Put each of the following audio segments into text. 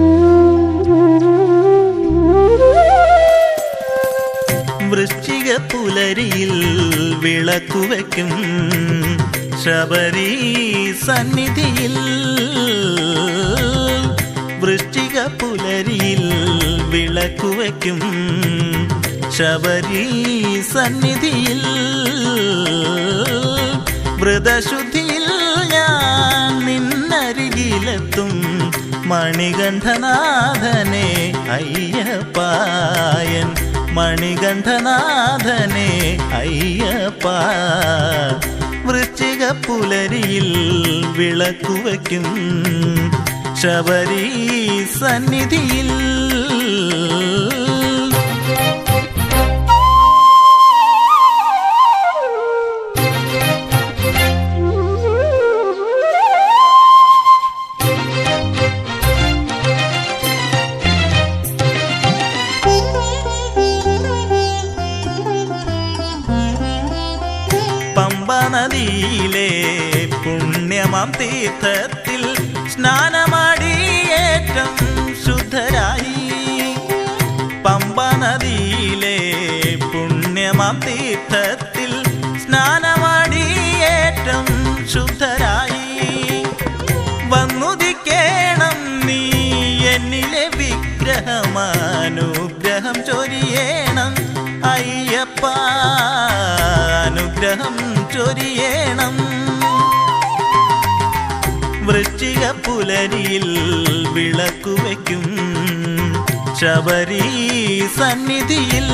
വൃശ്ചിക പുലരിയിൽ വിളക്കുവയ്ക്കും ശബരി സന്നിധിയിൽ വൃശ്ചിക പുലരിയിൽ വിളക്കുവയ്ക്കും ശബരി സന്നിധിയിൽ വ്രതശുദ്ധിയിൽ ഞാൻ നിന്നരികിലെത്തും മണികണ്ഠനാഥനെ അയ്യപ്പായൻ മണികണ്ഠനാഥനെ അയ്യപ്പ വൃശ്ചിക പുലരിയിൽ വിളക്കുവയ്ക്കും ശബരി സന്നിധിയിൽ പമ്പ നദിയിലെ പുണ്യമാം തീർത്ഥത്തിൽ സ്നാനമാടി ഏറ്റം ശുദ്ധരായി പമ്പ നദിയിലെ പുണ്യമാം തീർത്ഥത്തിൽ സ്നാനമാടി ഏറ്റം ശുദ്ധരായി വന്നുദിക്കേണം നീ എന്നിലെ വിഗ്രഹമാനുഗ്രഹം ചൊരിയേണം അയ്യപ്പ അനുഗ്രഹം ചൊരിയേണം വൃശ്ചിക പുലരിയിൽ വിളക്കുവയ്ക്കും ശബരി സന്നിധിയിൽ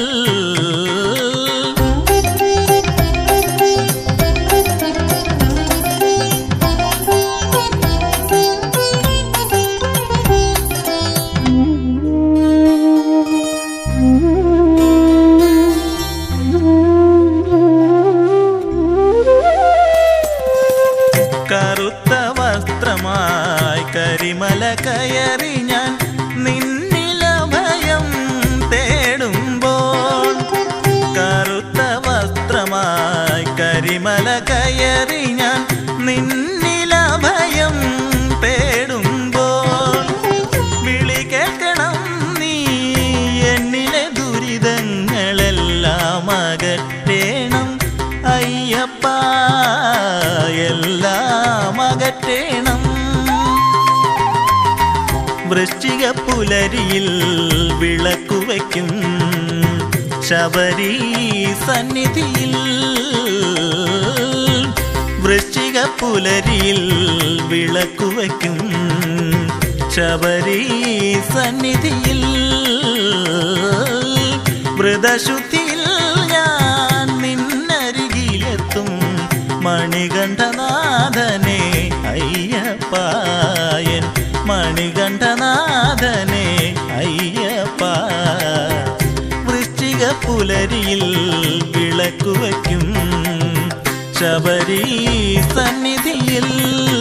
കറുത്ത വസ്ത്രമായി കരിമല കയറി ഞാൻ നിന്നിലഭയം തേടുമ്പോൾ കറുത്ത വസ്ത്രമായി കരിമല കയറി ഞാൻ നിന്നിലഭയം തേടുമ്പോൾ വിളി കേൾക്കണം നീ എന്നിലെ ദുരിതങ്ങളെല്ലാം അകറ്റേണം അയ്യപ്പ എല്ലാം അകറ്റേണം വൃശ്ചിക പുലരിയിൽ വിളക്കുവയ്ക്കും ശബരി സന്നിധിയിൽ വൃശ്ചിക പുലരിയിൽ വിളക്കുവയ്ക്കും ശബരി സന്നിധിയിൽ വ്രതശുദ്ധിയിൽ ഞാൻ നിന്നരികിലെത്തും മണികണ്ഠനാഥനെ അയ്യപ്പായൻ മണികണ്ഠനാഥനെ അയ്യപ്പ വൃശ്ചിക പുലരിയിൽ വിളക്കുവയ്ക്കും ശബരി സന്നിധിയിൽ